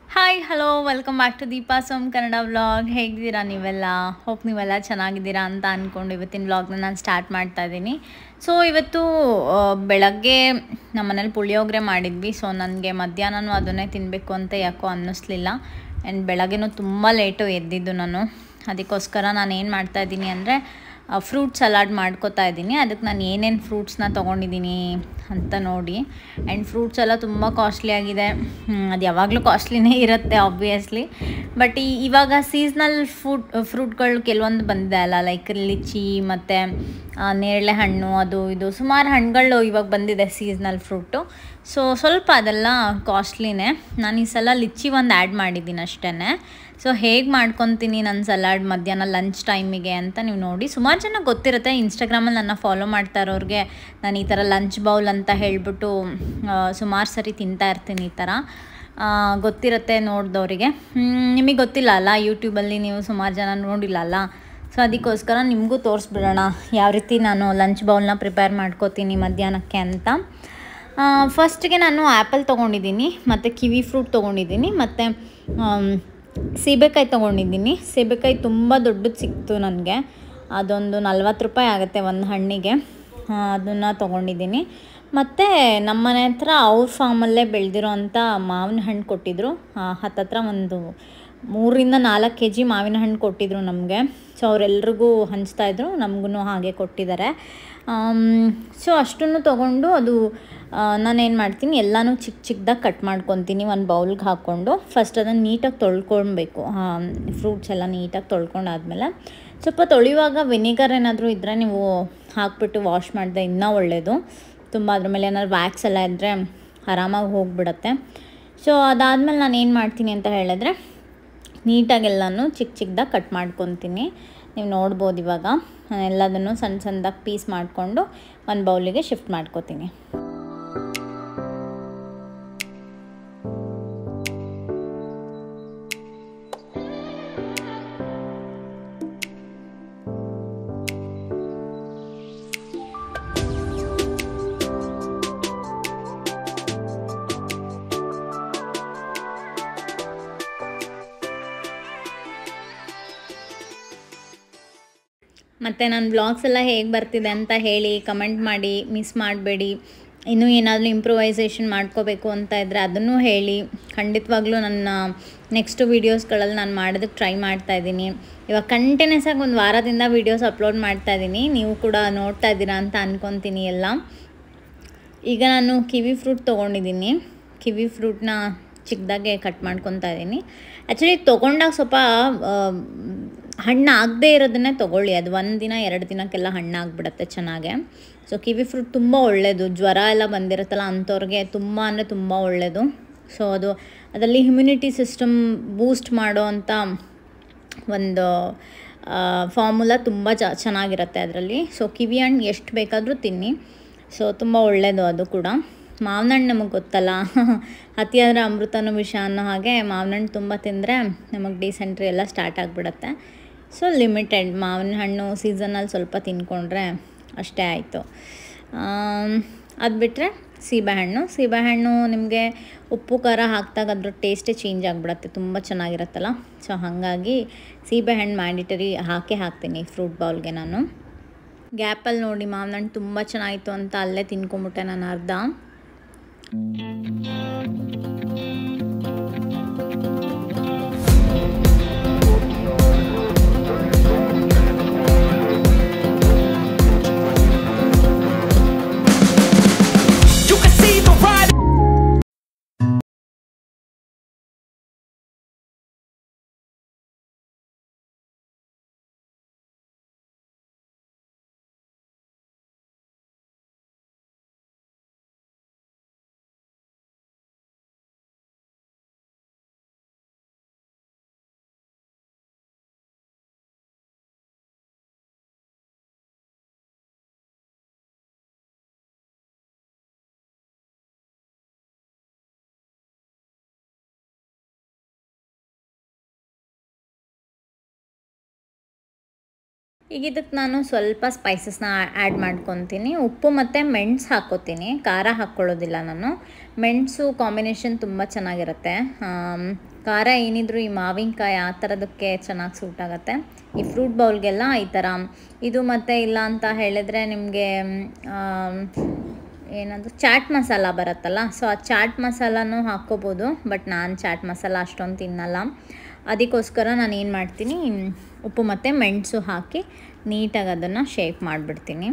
hi hello welcome back to Deepa ಸೋಮ್ Kannada vlog ಹೇಗಿದ್ದೀರಾ ನೀವೆಲ್ಲ ಹೋಪ್ ನೀವೆಲ್ಲ ಚೆನ್ನಾಗಿದ್ದೀರಾ ಅಂತ ಅಂದ್ಕೊಂಡು ಇವತ್ತಿನ ವ್ಲಾಗ್ನ ನಾನು ಸ್ಟಾರ್ಟ್ ಮಾಡ್ತಾ ಇದ್ದೀನಿ ಸೊ ಇವತ್ತು ಆ, ಬೆಳಗ್ಗೆ ನಮ್ಮ ಮನೇಲಿ ಪುಳಿಯೋಗರೆ ಮಾಡಿದ್ವಿ ಸೊ ನನಗೆ ಮಧ್ಯಾಹ್ನನೂ ಅದನ್ನೇ ತಿನ್ನಬೇಕು ಅಂತ ಯಾಕೋ ಅನ್ನಿಸ್ಲಿಲ್ಲ ಆ್ಯಂಡ್ ಬೆಳಗ್ಗೆನೂ ತುಂಬ ಲೇಟು ಎದ್ದಿದ್ದು ನಾನು ಅದಕ್ಕೋಸ್ಕರ ನಾನು ಏನು ಮಾಡ್ತಾ ಇದ್ದೀನಿ ಅಂದರೆ ಫ್ರೂಟ್ ಸಲಾಡ್ ಮಾಡ್ಕೋತಾ ಇದ್ದೀನಿ ಅದಕ್ಕೆ ನಾನು ಏನೇನು ಫ್ರೂಟ್ಸ್ನ ತೊಗೊಂಡಿದ್ದೀನಿ ಅಂತ ನೋಡಿ ಆ್ಯಂಡ್ ಫ್ರೂಟ್ಸ್ ಎಲ್ಲ ತುಂಬ ಕಾಸ್ಟ್ಲಿ ಆಗಿದೆ ಅದು ಯಾವಾಗಲೂ ಕಾಸ್ಟ್ಲಿನೇ ಇರುತ್ತೆ ಆಬ್ವಿಯಸ್ಲಿ ಬಟ್ ಈ ಇವಾಗ ಸೀಸ್ನಲ್ ಫುಡ್ ಫ್ರೂಟ್ಗಳು ಕೆಲವೊಂದು ಬಂದಿದೆ ಅಲ್ಲ ಲೈಕ್ ಲಿಚಿ ಮತ್ತು ನೇರಳೆ ಹಣ್ಣು ಅದು ಇದು ಸುಮಾರು ಹಣ್ಣುಗಳು ಇವಾಗ ಬಂದಿದೆ ಸೀಸ್ನಲ್ ಫ್ರೂಟು ಸೊ ಸ್ವಲ್ಪ ಅದೆಲ್ಲ ಕಾಸ್ಟ್ಲಿನೇ ನಾನು ಈ ಸಲ ಲಿಚ್ಚಿ ಒಂದು ಆ್ಯಡ್ ಮಾಡಿದ್ದೀನಿ ಅಷ್ಟೇ ಸೊ ಹೇಗೆ ಮಾಡ್ಕೊತೀನಿ ನನ್ನ ಸಲಾಡ್ ಮಧ್ಯಾಹ್ನ ಲಂಚ್ ಟೈಮಿಗೆ ಅಂತ ನೀವು ನೋಡಿ ಸುಮಾರು ಜನ ಗೊತ್ತಿರುತ್ತೆ ಇನ್ಸ್ಟಾಗ್ರಾಮಲ್ಲಿ ನನ್ನ ಫಾಲೋ ಮಾಡ್ತಾ ಇರೋರಿಗೆ ನಾನು ಈ ಥರ ಲಂಚ್ ಬೌಲ್ ಅಂತ ಹೇಳಿಬಿಟ್ಟು ಸುಮಾರು ಸರಿ ತಿಂತಾ ಇರ್ತೀನಿ ಈ ಥರ ಆ, ಗೊತ್ತಿರುತ್ತೆ ನೋಡಿದವರಿಗೆ ನಿಮಗೆ ಗೊತ್ತಿಲ್ಲ ಅಲ್ಲ ಯೂಟ್ಯೂಬಲ್ಲಿ ನೀವು ಸುಮಾರು ಜನ ನೋಡಿಲ್ಲ ಅಲ್ಲ ಸೊ ಅದಕ್ಕೋಸ್ಕರ ನಿಮಗೂ ತೋರಿಸ್ಬಿಡೋಣ ಯಾವ ರೀತಿ ನಾನು ಲಂಚ್ ಬೌಲ್ನ ಪ್ರಿಪೇರ್ ಮಾಡ್ಕೋತೀನಿ ಮಧ್ಯಾಹ್ನಕ್ಕೆ ಅಂತ ಫಸ್ಟ್ಗೆ ನಾನು ಆ್ಯಪಲ್ ತೊಗೊಂಡಿದ್ದೀನಿ ಮತ್ತು ಕಿವಿ ಫ್ರೂಟ್ ತೊಗೊಂಡಿದ್ದೀನಿ ಮತ್ತು ಸೀಬೆಕಾಯಿ ತೊಗೊಂಡಿದ್ದೀನಿ ಸೀಬೆಕಾಯಿ ತುಂಬ ದೊಡ್ಡದು ಸಿಕ್ತು ನನಗೆ ಅದೊಂದು ನಲ್ವತ್ತು ರೂಪಾಯಿ ಆಗುತ್ತೆ ಒಂದು ಹಣ್ಣಿಗೆ ಅದನ್ನು ತೊಗೊಂಡಿದ್ದೀನಿ ಮತ್ತು ನಮ್ಮ ಮನೆ ಹತ್ರ ಅವ್ರ ಫಾರ್ಮಲ್ಲೇ ಬೆಳೆದಿರೋ ಅಂಥ ಮಾವಿನ ಹಣ್ಣು ಕೊಟ್ಟಿದ್ದರು ಹತ್ತತ್ರ ಒಂದು ಮೂರರಿಂದ ನಾಲ್ಕು ಕೆ ಜಿ ಮಾವಿನ ಹಣ್ಣು ಕೊಟ್ಟಿದ್ದರು ನಮಗೆ ಸೊ ಅವರೆಲ್ರಿಗೂ ಹಂಚ್ತಾಯಿದ್ರು ನಮಗೂ ಹಾಗೆ ಕೊಟ್ಟಿದ್ದಾರೆ ಸೊ ಅಷ್ಟನ್ನು ತೊಗೊಂಡು ಅದು ನಾನೇನು ಮಾಡ್ತೀನಿ ಎಲ್ಲನೂ ಚಿಕ್ಕ ಚಿಕ್ಕದಾಗಿ ಕಟ್ ಮಾಡ್ಕೊತೀನಿ ಒಂದು ಬೌಲ್ಗೆ ಹಾಕ್ಕೊಂಡು ಫಸ್ಟ್ ಅದನ್ನು ನೀಟಾಗಿ ತೊಳ್ಕೊಳ್ಬೇಕು ಫ್ರೂಟ್ಸ್ ಎಲ್ಲ ನೀಟಾಗಿ ತೊಳ್ಕೊಂಡಾದ್ಮೇಲೆ ಸ್ವಲ್ಪ ತೊಳೆಯುವಾಗ ವಿನಿಗರ್ ಏನಾದರೂ ಇದ್ದರೆ ನೀವು ಹಾಕ್ಬಿಟ್ಟು ವಾಶ್ ಮಾಡಿದೆ ಇನ್ನೂ ಒಳ್ಳೆಯದು ತುಂಬ ಅದ್ರ ಮೇಲೆ ಏನಾದ್ರು ವ್ಯಾಕ್ಸ್ ಎಲ್ಲ ಇದ್ದರೆ ಆರಾಮಾಗಿ ಹೋಗಿಬಿಡತ್ತೆ ಸೊ ಅದಾದಮೇಲೆ ನಾನು ಏನು ಮಾಡ್ತೀನಿ ಅಂತ ಹೇಳಿದ್ರೆ ನೀಟಾಗೆಲ್ಲನೂ ಚಿಕ್ಕ ಚಿಕ್ಕದಾಗಿ ಕಟ್ ಮಾಡ್ಕೊತೀನಿ ನೀವು ನೋಡ್ಬೋದು ಇವಾಗ ನಾನು ಎಲ್ಲದನ್ನು ಸಣ್ಣ ಸಣ್ಣದಾಗಿ ಪೀಸ್ ಮಾಡಿಕೊಂಡು ಒಂದು ಬೌಲಿಗೆ ಶಿಫ್ಟ್ ಮಾಡ್ಕೊತೀನಿ ಮತ್ತು ನನ್ನ ಬ್ಲಾಗ್ಸ್ ಎಲ್ಲ ಹೇಗೆ ಬರ್ತಿದೆ ಅಂತ ಹೇಳಿ ಕಮೆಂಟ್ ಮಾಡಿ ಮಿಸ್ ಮಾಡಬೇಡಿ ಇನ್ನೂ ಏನಾದರೂ ಇಂಪ್ರೂವೈಸೇಷನ್ ಮಾಡ್ಕೋಬೇಕು ಅಂತ ಇದ್ದರೆ ಅದನ್ನು ಹೇಳಿ ಖಂಡಿತವಾಗ್ಲೂ ನನ್ನ ನೆಕ್ಸ್ಟ್ ವೀಡಿಯೋಸ್ಗಳಲ್ಲಿ ನಾನು ಮಾಡೋದಕ್ಕೆ ಟ್ರೈ ಮಾಡ್ತಾ ಇದ್ದೀನಿ ಇವಾಗ ಕಂಟಿನ್ಯೂಸ್ ಆಗಿ ಒಂದು ವಾರದಿಂದ ವೀಡಿಯೋಸ್ ಅಪ್ಲೋಡ್ ಮಾಡ್ತಾ ಇದ್ದೀನಿ ನೀವು ಕೂಡ ನೋಡ್ತಾ ಇದ್ದೀರಾ ಅಂತ ಅಂದ್ಕೊತೀನಿ ಎಲ್ಲ ಈಗ ನಾನು ಕಿವಿ ಫ್ರೂಟ್ ತೊಗೊಂಡಿದ್ದೀನಿ ಕಿವಿ ಫ್ರೂಟ್ನ ಚಿಕ್ಕದಾಗೆ ಕಟ್ ಮಾಡ್ಕೊತಾ ಇದ್ದೀನಿ ಆ್ಯಕ್ಚುಲಿ ತೊಗೊಂಡಾಗ ಸ್ವಲ್ಪ ಆ, ಹಣ್ಣು ಆಗದೇ ಇರೋದನ್ನೇ ತೊಗೊಳ್ಳಿ ಅದು ಒಂದು ದಿನ ಎರಡು ದಿನಕ್ಕೆಲ್ಲ ಹಣ್ಣು ಆಗಿಬಿಡತ್ತೆ ಚೆನ್ನಾಗೆ ಸೊ ಕಿವಿ ಫ್ರೂಟ್ ತುಂಬ ಒಳ್ಳೆಯದು ಜ್ವರ ಎಲ್ಲ ಬಂದಿರುತ್ತಲ್ಲ ಅಂಥವ್ರಿಗೆ ತುಂಬ ಅಂದರೆ ತುಂಬ ಒಳ್ಳೆಯದು ಸೊ ಅದು ಅದರಲ್ಲಿ ಇಮ್ಯುನಿಟಿ ಸಿಸ್ಟಮ್ ಬೂಸ್ಟ್ ಮಾಡೋ ಅಂಥ ಒಂದು ಫಾರ್ಮುಲಾ ತುಂಬ ಚ ಚೆನ್ನಾಗಿರುತ್ತೆ ಅದರಲ್ಲಿ ಸೊ ಕಿವಿ ಹಣ್ಣು ಎಷ್ಟು ಬೇಕಾದರೂ ತಿನ್ನಿ ಸೊ ತುಂಬ ಒಳ್ಳೆಯದು ಅದು ಕೂಡ ಮಾವಿನ ಹಣ್ಣು ನಮಗೆ ಗೊತ್ತಲ್ಲ ಅತಿಯಾದರೆ ಅಮೃತನೂ ವಿಷ ಅನ್ನೋ ಹಾಗೆ ಮಾವಿನ ಹಣ್ಣು ತುಂಬ ತಿಂದರೆ ನಮಗೆ ಡಿಸೆಂಟ್ರಿ ಎಲ್ಲ ಸ್ಟಾರ್ಟ್ ಆಗಿಬಿಡತ್ತೆ ಸೊ ಲಿಮಿಟೆಡ್ ಮಾವಿನ ಹಣ್ಣು ಸೀಸನಲ್ಲಿ ಸ್ವಲ್ಪ ತಿನ್ಕೊಂಡ್ರೆ ಅಷ್ಟೇ ಆಯಿತು ಅದು ಬಿಟ್ಟರೆ ಸೀಬೆಹಣ್ಣು ಸೀಬೆಹಣ್ಣು ನಿಮಗೆ ಉಪ್ಪು ಖಾರ ಹಾಕಿದಾಗ ಅದ್ರ ಟೇಸ್ಟೇ ಚೇಂಜ್ ಆಗಿಬಿಡತ್ತೆ ತುಂಬ ಚೆನ್ನಾಗಿರುತ್ತಲ್ಲ ಸೊ ಹಾಗಾಗಿ ಸೀಬೆಹಣ್ಣು ಮ್ಯಾಂಡಿಟರಿ ಹಾಕೇ ಹಾಕ್ತೀನಿ ಫ್ರೂಟ್ ಬೌಲ್ಗೆ ನಾನು ಗ್ಯಾಪಲ್ಲಿ ನೋಡಿ ಮಾವಿನ ಹಣ್ಣು ತುಂಬ ಚೆನ್ನಾಗಿತ್ತು ಅಂತ ಅಲ್ಲೇ ತಿನ್ಕೊಂಬಿಟ್ಟೆ ನಾನು ಅರ್ಧ ಈಗ ಇದಕ್ಕೆ ನಾನು ಸ್ವಲ್ಪ ಸ್ಪೈಸಸ್ನ ಆ್ಯಡ್ ಮಾಡ್ಕೊತೀನಿ ಉಪ್ಪು ಮತ್ತು ಮೆಣಸು ಹಾಕ್ಕೋತೀನಿ ಖಾರ ಹಾಕ್ಕೊಳ್ಳೋದಿಲ್ಲ ನಾನು ಮೆಣಸು ಕಾಂಬಿನೇಷನ್ ತುಂಬ ಚೆನ್ನಾಗಿರುತ್ತೆ ಆಮ್, ಖಾರ ಏನಿದ್ರು ಈ ಮಾವಿನಕಾಯಿ ಆ ಥರದಕ್ಕೆ ಚೆನ್ನಾಗಿ ಸೂಟ್ ಆಗುತ್ತೆ ಈ ಫ್ರೂಟ್ ಬೌಲ್ಗೆಲ್ಲ ಈ ಥರ ಇದು ಮತ್ತು ಇಲ್ಲ ಅಂತ ಹೇಳಿದ್ರೆ ನಿಮಗೆ ಏನದು ಚಾಟ್ ಮಸಾಲ ಬರುತ್ತಲ್ಲ ಸೊ ಆ ಚಾಟ್ ಮಸಾಲನೂ ಹಾಕ್ಕೋಬೋದು ಬಟ್ ನಾನು ಚಾಟ್ ಮಸಾಲ ಅಷ್ಟೊಂದು ತಿನ್ನಲ್ಲ ಅದಕ್ಕೋಸ್ಕರ ನಾನು ಏನು ಮಾಡ್ತೀನಿ ಉಪ್ಪು ಮತ್ತು ಮೆಣಸು ಹಾಕಿ ನೀಟಾಗಿ ಅದನ್ನು ಶೇಕ್ ಮಾಡಿಬಿಡ್ತೀನಿ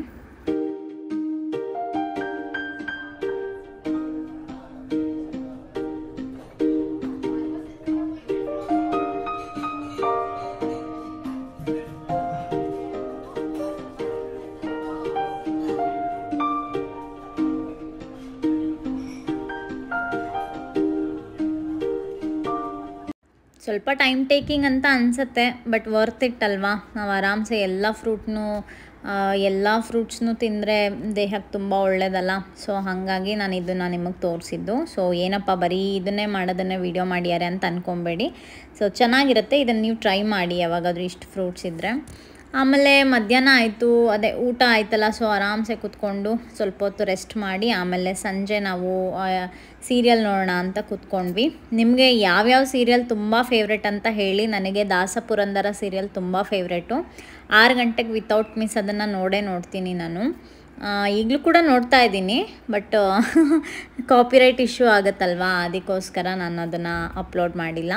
ಸ್ವಲ್ಪ ಟೈಮ್ ಟೇಕಿಂಗ್ ಅಂತ ಅನಿಸುತ್ತೆ ಬಟ್ ವರ್ತ್ ಇಟ್ ಅಲ್ವಾ ನಾವು ಆರಾಮ್ಸೆ ಎಲ್ಲ ಫ್ರೂಟ್ನು ಎಲ್ಲ ಫ್ರೂಟ್ಸ್ನು ತಿಂದರೆ ದೇಹಕ್ಕೆ ತುಂಬ ಒಳ್ಳೆಯದಲ್ಲ ಸೊ ಹಾಗಾಗಿ ನಾನು ಇದನ್ನು ನಿಮಗೆ ತೋರಿಸಿದ್ದು ಸೊ ಏನಪ್ಪ ಬರೀ ಇದನ್ನೇ ಮಾಡೋದನ್ನೇ ವೀಡಿಯೋ ಮಾಡ್ಯಾರೆ ಅಂತ ಅಂದ್ಕೊಬೇಡಿ ಸೊ ಚೆನ್ನಾಗಿರುತ್ತೆ ಇದನ್ನು ನೀವು ಟ್ರೈ ಮಾಡಿ ಯಾವಾಗಾದರೂ ಇಷ್ಟು ಫ್ರೂಟ್ಸ್ ಇದ್ದರೆ ಆಮೇಲೆ ಮಧ್ಯಾಹ್ನ ಆಯಿತು ಅದೇ ಊಟ ಆಯ್ತಲ್ಲ ಸೊ ಆರಾಮ್ಸೆ ಕೂತ್ಕೊಂಡು ಸ್ವಲ್ಪ ಹೊತ್ತು ರೆಸ್ಟ್ ಮಾಡಿ ಆಮೇಲೆ ಸಂಜೆ ನಾವು ಸೀರಿಯಲ್ ನೋಡೋಣ ಅಂತ ಕೂತ್ಕೊಂಡ್ವಿ ನಿಮಗೆ ಯಾವ್ಯಾವ ಸೀರಿಯಲ್ ತುಂಬ ಫೇವ್ರೆಟ್ ಅಂತ ಹೇಳಿ ನನಗೆ ದಾಸ ಪುರಂದರ ಸೀರಿಯಲ್ ತುಂಬ ಫೇವ್ರೆಟು ಆರು ಗಂಟೆಗೆ ವಿತೌಟ್ ಮಿಸ್ ಅದನ್ನು ನೋಡೇ ನೋಡ್ತೀನಿ ನಾನು ಈಗಲೂ ಕೂಡ ನೋಡ್ತಾ ಇದ್ದೀನಿ ಬಟ್ ಕಾಪಿರೈಟ್ ಇಶ್ಯೂ ಆಗುತ್ತಲ್ವಾ ಅದಕ್ಕೋಸ್ಕರ ನಾನು ಅದನ್ನು ಅಪ್ಲೋಡ್ ಮಾಡಿಲ್ಲ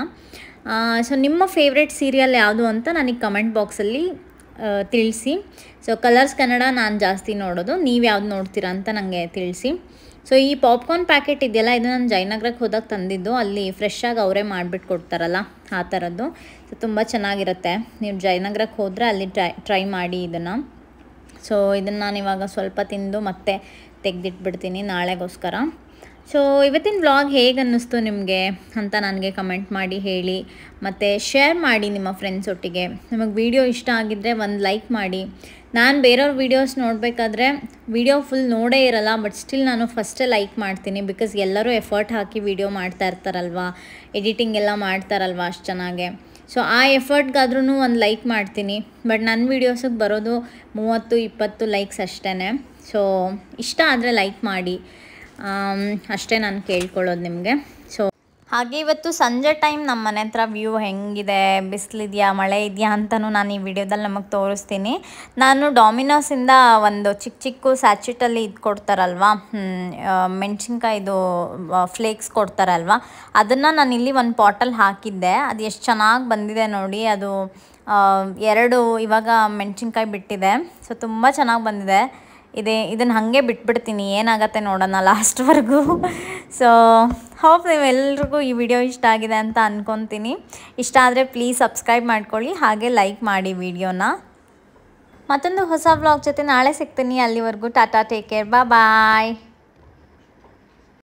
ಸೊ ನಿಮ್ಮ ಫೇವ್ರೆಟ್ ಸೀರಿಯಲ್ ಯಾವುದು ಅಂತ ನನಗೆ ಕಮೆಂಟ್ ಬಾಕ್ಸಲ್ಲಿ ತಿಳಿಸಿ ಸೊ ಕಲರ್ಸ್ ಕನ್ನಡ ನಾನು ಜಾಸ್ತಿ ನೋಡೋದು ನೀವು ಯಾವ್ದು ನೋಡ್ತೀರಾ ಅಂತ ನನಗೆ ತಿಳಿಸಿ ಸೊ ಈ ಪಾಪ್ಕಾರ್ನ್ ಪ್ಯಾಕೆಟ್ ಇದೆಯಲ್ಲ ಇದು ನಾನು ಜಯನಗರಕ್ಕೆ ಹೋದಾಗ ತಂದಿದ್ದು ಅಲ್ಲಿ ಫ್ರೆಶ್ಶಾಗಿ ಅವರೇ ಮಾಡಿಬಿಟ್ಟು ಕೊಡ್ತಾರಲ್ಲ ಆ ಥರದ್ದು ಸೊ ತುಂಬ ಚೆನ್ನಾಗಿರುತ್ತೆ ನೀವು ಜಯನಗರಕ್ಕೆ ಹೋದರೆ ಅಲ್ಲಿ ಟ್ರೈ ಟ್ರೈ ಮಾಡಿ ಇದನ್ನು ಸೊ ಇದನ್ನು ನಾನು ಇವಾಗ ಸ್ವಲ್ಪ ತಿಂದು ಮತ್ತೆ ತೆಗೆದಿಟ್ಬಿಡ್ತೀನಿ ನಾಳೆಗೋಸ್ಕರ ಸೊ ಇವತ್ತಿನ ವ್ಲಾಗ್ ಹೇಗೆ ಅನ್ನಿಸ್ತು ನಿಮಗೆ ಅಂತ ನನಗೆ ಕಮೆಂಟ್ ಮಾಡಿ ಹೇಳಿ ಮತ್ತು ಶೇರ್ ಮಾಡಿ ನಿಮ್ಮ ಫ್ರೆಂಡ್ಸ್ ಒಟ್ಟಿಗೆ ನಿಮಗೆ ವಿಡಿಯೋ ಇಷ್ಟ ಆಗಿದ್ದರೆ ಒಂದು ಲೈಕ್ ಮಾಡಿ ನಾನು ಬೇರೆಯವ್ರ ವೀಡಿಯೋಸ್ ನೋಡಬೇಕಾದ್ರೆ ವಿಡಿಯೋ ಫುಲ್ ನೋಡೇ ಇರಲ್ಲ ಬಟ್ ಸ್ಟಿಲ್ ನಾನು ಫಸ್ಟೇ ಲೈಕ್ ಮಾಡ್ತೀನಿ ಬಿಕಾಸ್ ಎಲ್ಲರೂ ಎಫರ್ಟ್ ಹಾಕಿ ವಿಡಿಯೋ ಮಾಡ್ತಾ ಇರ್ತಾರಲ್ವ ಎಡಿಟಿಂಗ್ ಎಲ್ಲ ಮಾಡ್ತಾರಲ್ವ ಅಷ್ಟು ಚೆನ್ನಾಗೆ ಸೊ ಆ ಎಫರ್ಟ್ಗಾದ್ರೂ ಒಂದು ಲೈಕ್ ಮಾಡ್ತೀನಿ ಬಟ್ ನನ್ನ ವೀಡಿಯೋಸಿಗೆ ಬರೋದು ಮೂವತ್ತು ಇಪ್ಪತ್ತು ಲೈಕ್ಸ್ ಅಷ್ಟೇ ಸೊ ಇಷ್ಟ ಆದರೆ ಲೈಕ್ ಮಾಡಿ ಆಮ್, ಅಷ್ಟೇ ನಾನು ಕೇಳ್ಕೊಳ್ಳೋದು ನಿಮಗೆ ಸೊ ಹಾಗೆ ಇವತ್ತು ಸಂಜೆ ಟೈಮ್ ನಮ್ಮ ಮನೆ ಹತ್ರ ವ್ಯೂ ಹೆಂಗಿದೆ ಬಿಸಿಲಿದೆಯಾ ಮಳೆ ಇದೆಯಾ ಅಂತಲೂ ನಾನು ಈ ವಿಡಿಯೋದಲ್ಲಿ ನಮಗೆ ತೋರಿಸ್ತೀನಿ ನಾನು ಡಾಮಿನೋಸಿಂದ ಒಂದು ಚಿಕ್ಕ ಚಿಕ್ಕ ಸ್ಯಾಚಿಟಲ್ಲಿ ಇದು ಕೊಡ್ತಾರಲ್ವಾ ಮೆಣಸಿನ್ಕಾಯಿದು ಫ್ಲೇಕ್ಸ್ ಕೊಡ್ತಾರಲ್ವಾ ಅದನ್ನು ನಾನು ಇಲ್ಲಿ ಒಂದು ಪಾಟಲ್ಲಿ ಹಾಕಿದ್ದೆ ಅದು ಎಷ್ಟು ಚೆನ್ನಾಗಿ ಬಂದಿದೆ ನೋಡಿ ಅದು ಆ, ಎರಡು ಇವಾಗ ಮೆಣಸಿನ್ಕಾಯಿ ಬಿಟ್ಟಿದೆ ಸೊ ತುಂಬ ಚೆನ್ನಾಗಿ ಬಂದಿದೆ ಇದೇ ಇದನ್ನು ಹಾಗೆ ಬಿಟ್ಬಿಡ್ತೀನಿ ಏನಾಗತ್ತೆ ನೋಡೋಣ ಲಾಸ್ಟ್ವರೆಗೂ ಸೊ ಹೋಪ್ ನೀವೆಲ್ರಿಗೂ ಈ ವಿಡಿಯೋ ಇಷ್ಟ ಆಗಿದೆ ಅಂತ ಅಂದ್ಕೊತೀನಿ ಇಷ್ಟ ಆದರೆ ಪ್ಲೀಸ್ ಸಬ್ಸ್ಕ್ರೈಬ್ ಮಾಡ್ಕೊಳ್ಳಿ ಹಾಗೆ ಲೈಕ್ ಮಾಡಿ ವಿಡಿಯೋನ ಮತ್ತೊಂದು ಹೊಸ ವ್ಲಾಗ್ ಜೊತೆ ನಾಳೆ ಸಿಗ್ತೀನಿ ಅಲ್ಲಿವರೆಗೂ ಟಾಟಾ ಟೇಕ್ ಕೇರ್ ಬಾ ಬಾಯ್